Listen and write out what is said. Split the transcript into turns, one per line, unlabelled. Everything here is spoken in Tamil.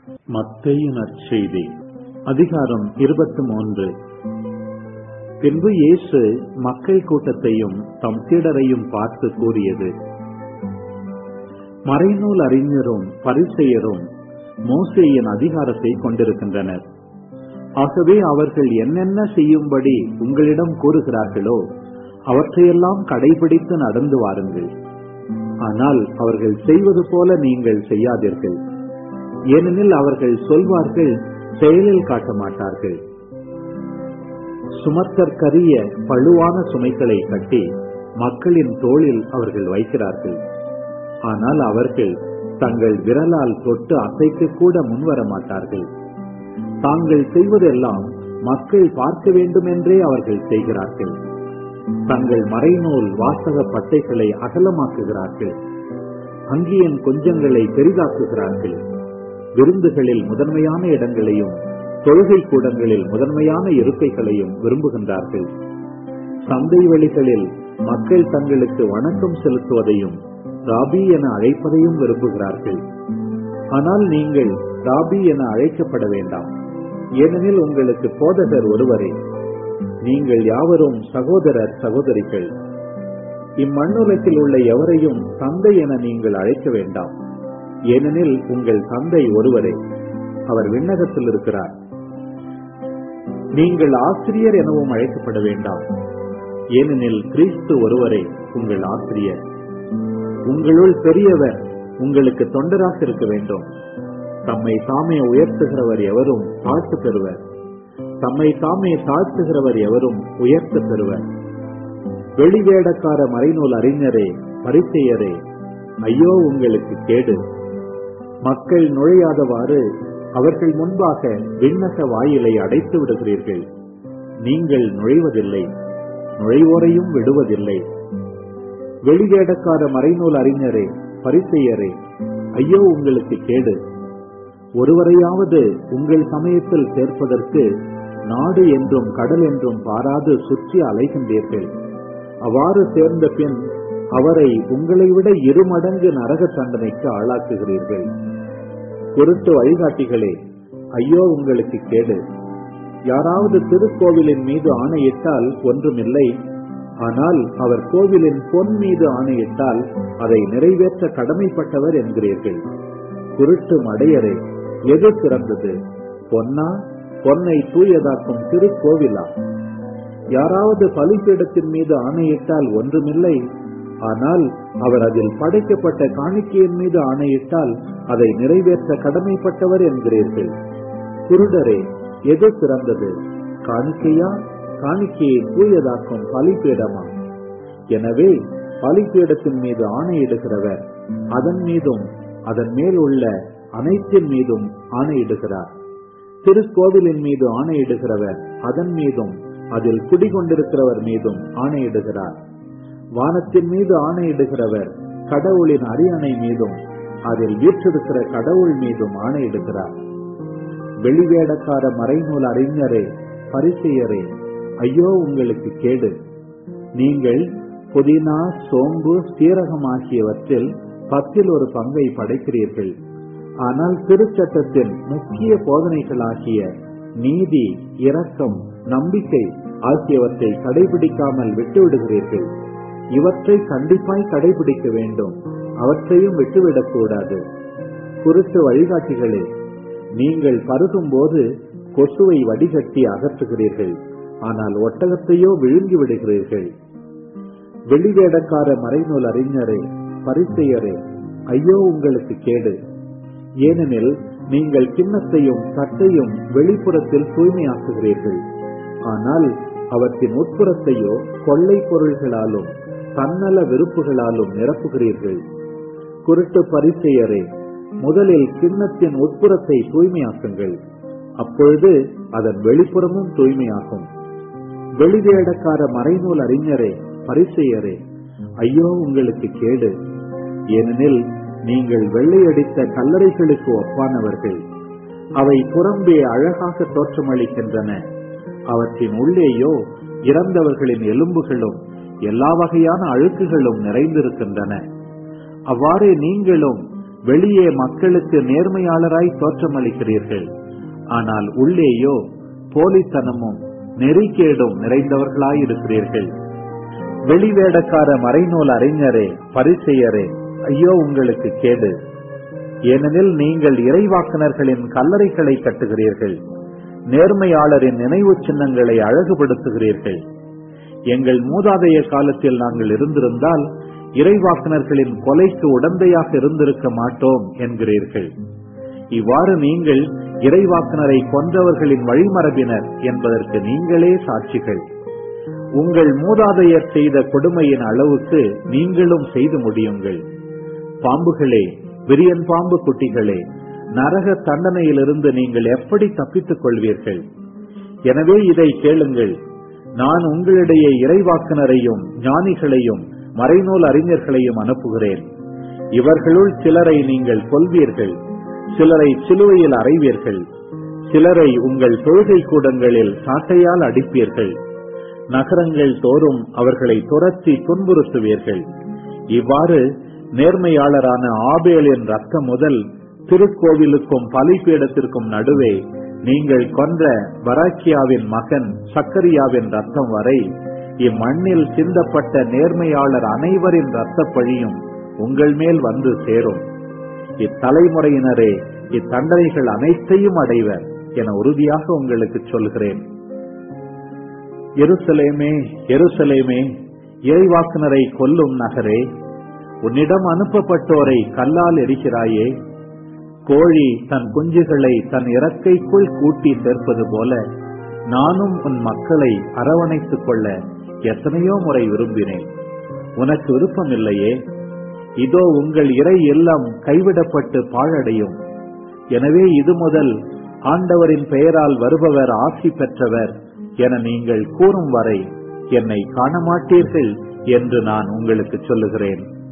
மத்தேயு நற்செய்தி அதிகாரம் இருபத்தி மூன்று பின்பு இயேசு மக்கள் கூட்டத்தையும் தம் சீடரையும் பார்த்து கூறியது மறைநூல் அறிஞரும் பரிசெயரும் மோசேயின் அதிகாரத்தை கொண்டிருக்கின்றனர் ஆகவே அவர்கள் என்னென்ன செய்யும்படி உங்களிடம் கூறுகிறார்களோ அவற்றையெல்லாம் கடைபிடித்து நடந்து வாருங்கள் ஆனால் அவர்கள் செய்வது போல நீங்கள் செய்யாதீர்கள் ஏனெனில் அவர்கள் சொல்வார்கள் செயலில் காட்ட மாட்டார்கள் சுமத்தற்கரிய பழுவான சுமைகளை கட்டி மக்களின் தோளில் அவர்கள் வைக்கிறார்கள் ஆனால் அவர்கள் தங்கள் விரலால் தொட்டு அசைக்க கூட முன்வர மாட்டார்கள் தாங்கள் செய்வதெல்லாம் மக்கள் பார்க்க வேண்டும் என்றே அவர்கள் செய்கிறார்கள் தங்கள் மறைநூல் வாசக பட்டைகளை அகலமாக்குகிறார்கள் அங்கியின் கொஞ்சங்களை பெரிதாக்குகிறார்கள் விருந்துகளில் முதன்மையான இடங்களையும் தொழுகை கூடங்களில் முதன்மையான இருக்கைகளையும் விரும்புகின்றார்கள் சந்தை வெளிகளில் மக்கள் தங்களுக்கு வணக்கம் செலுத்துவதையும் ராபி என அழைப்பதையும் விரும்புகிறார்கள் ஆனால் நீங்கள் ராபி என அழைக்கப்பட வேண்டாம் ஏனெனில் உங்களுக்கு போதகர் ஒருவரே நீங்கள் யாவரும் சகோதரர் சகோதரிகள் இம்மண்ணுலகில் உள்ள எவரையும் தந்தை என நீங்கள் அழைக்க வேண்டாம் ஏனெனில் உங்கள் தந்தை ஒருவரே அவர் விண்ணகத்தில் இருக்கிறார் நீங்கள் ஆசிரியர் எனவும் அழைக்கப்பட வேண்டாம் ஏனெனில் கிறிஸ்து ஒருவரே உங்கள் ஆசிரியர் உங்களுள் பெரியவர் உங்களுக்கு தொண்டராக இருக்க வேண்டும் தம்மை தாமே உயர்த்துகிறவர் எவரும் தாழ்த்து பெறுவர் தம்மை தாமே தாழ்த்துகிறவர் எவரும் உயர்த்த பெறுவர் வெளிவேடக்கார மறைநூல் அறிஞரே பரிசெயரே ஐயோ உங்களுக்கு கேடு மக்கள் நுழையாதவாறு அவர்கள் முன்பாக விண்ணக வாயிலை அடைத்து விடுகிறீர்கள் நீங்கள் நுழைவதில்லை நுழைவோரையும் விடுவதில்லை வெளிவேடக்கார மறைநூல் அறிஞரே பரிசெயரே ஐயோ உங்களுக்கு கேடு ஒருவரையாவது உங்கள் சமயத்தில் சேர்ப்பதற்கு நாடு என்றும் கடல் என்றும் பாராது சுற்றி அலைகின்றீர்கள் அவ்வாறு சேர்ந்த பின் அவரை உங்களை விட இருமடங்கு நரக தண்டனைக்கு ஆளாக்குகிறீர்கள் குருட்டு வழிகாட்டிகளே ஐயோ உங்களுக்கு கேடு யாராவது திருக்கோவிலின் மீது ஆணையிட்டால் ஒன்றுமில்லை ஆனால் அவர் கோவிலின் பொன் மீது ஆணையிட்டால் அதை நிறைவேற்ற கடமைப்பட்டவர் என்கிறீர்கள் குருட்டு மடையரே எது சிறந்தது பொன்னா பொன்னை தூயதாக்கும் திருக்கோவிலா யாராவது பலிபீடத்தின் மீது ஆணையிட்டால் ஒன்றுமில்லை ஆனால் அவர் அதில் படைக்கப்பட்ட காணிக்கையின் மீது ஆணையிட்டால் அதை நிறைவேற்ற கடமைப்பட்டவர் என்கிறீர்கள் குருடரே எது சிறந்தது காணிக்கையா காணிக்கையை தூயதாக்கும் பலிபீடமா எனவே பலிபீடத்தின் மீது ஆணையிடுகிறவர் அதன் மீதும் அதன் மேல் உள்ள அனைத்தின் மீதும் ஆணையிடுகிறார் திருக்கோவிலின் மீது ஆணையிடுகிறவர் அதன் மீதும் அதில் குடிகொண்டிருக்கிறவர் மீதும் ஆணையிடுகிறார் வானத்தின் மீது ஆணையிடுகிறவர் கடவுளின் அரியணை மீதும் அதில் வீற்றிருக்கிற கடவுள் மீதும் ஆணையிடுகிறார் வெளிவேடக்கார மறைநூல் அறிஞரே பரிசெயரே ஐயோ உங்களுக்கு கேடு நீங்கள் புதினா சோம்பு சீரகம் ஆகியவற்றில் பத்தில் ஒரு பங்கை படைக்கிறீர்கள் ஆனால் திருச்சட்டத்தின் முக்கிய போதனைகளாகிய நீதி இரக்கம் நம்பிக்கை ஆகியவற்றை கடைபிடிக்காமல் விட்டுவிடுகிறீர்கள் இவற்றை கண்டிப்பாய் கடைபிடிக்க வேண்டும் அவற்றையும் விட்டுவிடக் கூடாது குருட்டு வழிகாட்டிகளே நீங்கள் பருகும் போது கொசுவை வடிகட்டி அகற்றுகிறீர்கள் ஆனால் ஒட்டகத்தையோ விழுங்கி விடுகிறீர்கள் வெளிவேடக்கார மறைநூல் அறிஞரே பரிசெயரே ஐயோ உங்களுக்கு கேடு ஏனெனில் நீங்கள் கிண்ணத்தையும் தட்டையும் வெளிப்புறத்தில் தூய்மையாக்குகிறீர்கள் ஆனால் அவற்றின் உட்புறத்தையோ கொள்ளை பொருள்களாலும் தன்னல விருப்புகளாலும் நிரப்புகிறீர்கள் குருட்டு பரிசெயரே முதலில் கிண்ணத்தின் உட்புறத்தை தூய்மையாக்குங்கள் அப்பொழுது அதன் வெளிப்புறமும் தூய்மையாகும் வெளிவேடக்கார மறைநூல் அறிஞரே பரிசெயரே ஐயோ உங்களுக்கு கேடு ஏனெனில் நீங்கள் வெள்ளையடித்த கல்லறைகளுக்கு ஒப்பானவர்கள் அவை புறம்பே அழகாக தோற்றமளிக்கின்றன அவற்றின் உள்ளேயோ இறந்தவர்களின் எலும்புகளும் எல்லா வகையான அழுக்குகளும் நிறைந்திருக்கின்றன அவ்வாறே நீங்களும் வெளியே மக்களுக்கு நேர்மையாளராய் தோற்றமளிக்கிறீர்கள் ஆனால் உள்ளேயோ போலித்தனமும் நெறிக்கேடும் நிறைந்தவர்களாயிருக்கிறீர்கள் வெளிவேடக்கார மறைநூல் அறிஞரே பரிசெயரே ஐயோ உங்களுக்கு கேடு ஏனெனில் நீங்கள் இறைவாக்குனர்களின் கல்லறைகளை கட்டுகிறீர்கள் நேர்மையாளரின் நினைவு சின்னங்களை அழகுபடுத்துகிறீர்கள் எங்கள் மூதாதைய காலத்தில் நாங்கள் இருந்திருந்தால் இறைவாக்குனர்களின் கொலைக்கு உடந்தையாக இருந்திருக்க மாட்டோம் என்கிறீர்கள் இவ்வாறு நீங்கள் இறைவாக்குனரை கொன்றவர்களின் வழிமரபினர் என்பதற்கு நீங்களே சாட்சிகள் உங்கள் மூதாதையர் செய்த கொடுமையின் அளவுக்கு நீங்களும் செய்து முடியுங்கள் பாம்புகளே விரியன் பாம்பு குட்டிகளே நரக தண்டனையிலிருந்து நீங்கள் எப்படி தப்பித்துக் கொள்வீர்கள் எனவே இதை கேளுங்கள் நான் உங்களிடையே இறைவாக்குனரையும் ஞானிகளையும் மறைநூல் அறிஞர்களையும் அனுப்புகிறேன் இவர்களுள் சிலரை நீங்கள் கொல்வீர்கள் சிலரை சிலுவையில் அறைவீர்கள் சிலரை உங்கள் தொழுகை கூடங்களில் சாட்டையால் அடிப்பீர்கள் நகரங்கள் தோறும் அவர்களை துரத்தி துன்புறுத்துவீர்கள் இவ்வாறு நேர்மையாளரான ஆபேலின் ரத்தம் முதல் திருக்கோவிலுக்கும் பலிபீடத்திற்கும் நடுவே நீங்கள் கொன்ற பராக்கியாவின் மகன் சக்கரியாவின் ரத்தம் வரை இம்மண்ணில் சிந்தப்பட்ட நேர்மையாளர் அனைவரின் ரத்த பழியும் உங்கள் மேல் வந்து சேரும் இத்தலைமுறையினரே இத்தண்டனைகள் அனைத்தையும் அடைவர் என உறுதியாக உங்களுக்கு சொல்கிறேன் எருசலேமே எருசலேமே இறைவாக்குனரை கொல்லும் நகரே உன்னிடம் அனுப்பப்பட்டோரை கல்லால் எரிக்கிறாயே கோழி தன் குஞ்சுகளை தன் இறக்கைக்குள் கூட்டி சேர்ப்பது போல நானும் உன் மக்களை அரவணைத்துக் கொள்ள எத்தனையோ முறை விரும்பினேன் உனக்கு விருப்பம் இல்லையே இதோ உங்கள் இறை இல்லம் கைவிடப்பட்டு பாழடையும் எனவே இது முதல் ஆண்டவரின் பெயரால் வருபவர் ஆசி பெற்றவர் என நீங்கள் கூறும் வரை என்னை காண மாட்டீர்கள் என்று நான் உங்களுக்கு சொல்லுகிறேன்